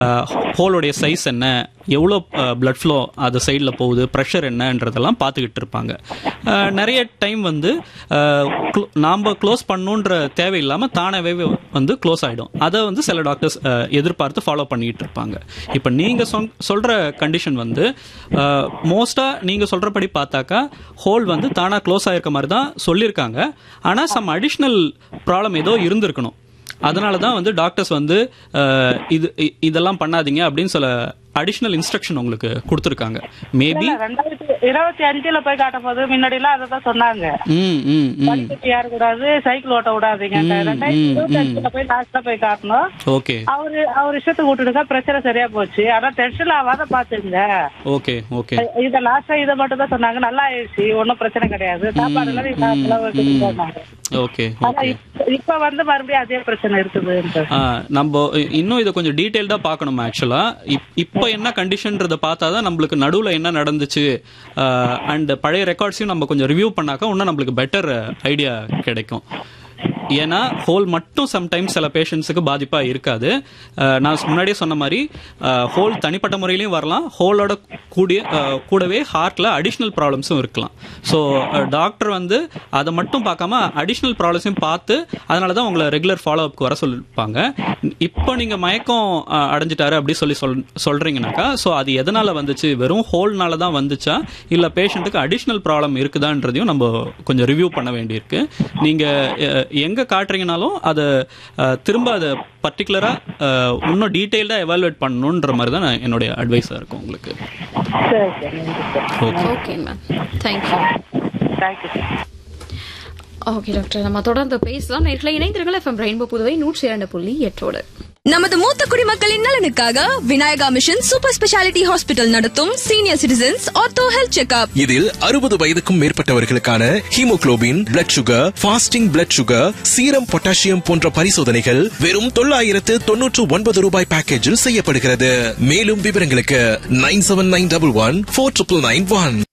ஹோலோடைய size என்ன எவ்வளோ blood flow அது சைடில் போகுது ப்ரெஷர் என்னன்றதெல்லாம் பார்த்துக்கிட்டு இருப்பாங்க அஹ், நிறைய டைம் வந்து நாம் க்ளோஸ் பண்ணுன்ற தேவையில்லாமல் தானாகவே வந்து க்ளோஸ் ஆகிடும் அதை வந்து சில டாக்டர்ஸ் எதிர்பார்த்து ஃபாலோ பண்ணிட்டு இருப்பாங்க இப்போ நீங்கள் சொல் சொல்கிற கண்டிஷன் வந்து மோஸ்ட்டாக நீங்கள் சொல்கிறபடி பார்த்தாக்கா ஹோல் வந்து தானாக க்ளோஸ் ஆகிருக்க மாதிரி தான் சொல்லியிருக்காங்க ஆனால் சம் அடிஷ்னல் ப்ராப்ளம் ஏதோ இருந்திருக்கணும் அதனால தான் வந்து டாக்டர்ஸ் வந்து அஹ், இது இ- இதெல்லாம் பண்ணாதீங்க அப்படின்னு சில அடிஷ்னல் இன்ஸ்ட்ரக்ஷன் உங்களுக்கு கொடுத்துருக்காங்க மேபி இல்ல, ரெண்டாயிரத்தி இருபத்தி அஞ்சுல போய் காட்டும் போது முன்னாடி எல்லாம் அதை சொன்னாங்க ம் ம் ம் படிக்கட்டு ஏற கூடாது சைக்கிள் ஓட்ட விடாதீங்க ரெண்டாயிரத்தி இருபத்தி அஞ்சுல போய் லாஸ்ட்ல போய் காட்டணும் ஓகே அவரு அவர் இஷ்டத்துக்கு விட்டுடுங்க பிரச்சனை சரியா போச்சு ஆனா டென்ஷன் ஆகாத பாத்துங்க ஓகே ஓகே இத லாஸ்டா இதை மட்டும் தான் சொன்னாங்க நல்லா ஆயிடுச்சு ஒன்னும் பிரச்சனை கிடையாது சாப்பாடு எல்லாம் நீங்க செலவு எடுத்துட்டு போனாங்க ஓகே ஆனா இப்ப- இப்ப வந்து மறுபடியும் அதே பிரச்சனை இருக்குது ஆ, நம்ம இ- இன்னும் இதை கொஞ்சம் டீட்டெயில்டா பார்க்கணும் ஆக்சுவலா இப்போ என்ன கண்டிஷன்றத பார்த்தா தான் நம்மளுக்கு நடுவில் என்ன நடந்துச்சு அண்ட் பழைய ரெக்கார்ட்ஸையும் நம்ம கொஞ்சம் ரிவ்யூ பண்ணாக்கா இன்னும் நம்மளுக்கு பெட்டர் ஐடியா கிடைக்கும் ஏன்னா ஹோல் மட்டும் சம்டைம்ஸ் சில பேஷண்ட்ஸுக்கு பாதிப்பாக இருக்காது அஹ், நான் முன்னாடியே சொன்ன மாதிரி ஹோல் தனிப்பட்ட முறையிலையும் வரலாம் ஹோலோட கூடிய அஹ், கூடவே ஹார்ட்டில் அடிஷ்னல் ப்ராப்ளம்ஸும் இருக்கலாம் ஸோ டாக்டர் வந்து அதை மட்டும் பார்க்காம அடிஷ்னல் ப்ராப்ளம்ஸையும் பார்த்து அதனால தான் உங்களை ரெகுலர் ஃபாலோ அப்க்கு வர சொல்லிருப்பாங்க இப்போ நீங்கள் மயக்கம் அஹ், அடைஞ்சிட்டாரு அப்படி சொல்லி சொல் சொல்கிறீங்கனாக்கா ஸோ அது எதனால் வந்துச்சு வெறும் ஹோல்னால தான் வந்துச்சா இல்லை பேஷண்ட்டுக்கு அடிஷ்னல் ப்ராப்ளம் இருக்குதான்றதையும் நம்ம கொஞ்சம் ரிவ்யூ பண்ண வேண்டியிருக்கு நீங்கள் எங்கே காட்டுறீங்கனாலும் அதை அஹ், திரும்ப அதை பர்டிகுலராக இன்னும் டீட்டெயில்டாக எவாலுவேட் பண்ணணுன்ற மாதிரி தான் நான் என்னுடைய அட்வைஸாக இருக்கும் உங்களுக்கு சரி சரி நன்றி sir okay okay ma'am thank you thank you sir okay doctor நம்ம தொடர்ந்து பேசலாம் நேர்களை இணைந்திருங்கள் எஃப்எம் ரெயின்போ புதுவை நூற்றி இரண்டு புள்ளி எட்டோடு நமது மூத்த குடிமக்களின் நலனுக்காக Vinayaka mission super speciality hospital நடத்தும் senior citizens ortho health checkup இதில் அறுபது வயதுக்கும் மேற்பட்டவர்களுக்கான haemoglobin blood sugar fasting blood sugar serum potassium போன்ற பரிசோதனைகள் வெறும் தொள்ளாயிரத்து தொன்னூற்று ஒன்பது ரூபாய் பேக்கேஜில் செய்யப்படுகிறது மேலும் விவரங்களுக்கு nine seven nine double one four triple nine one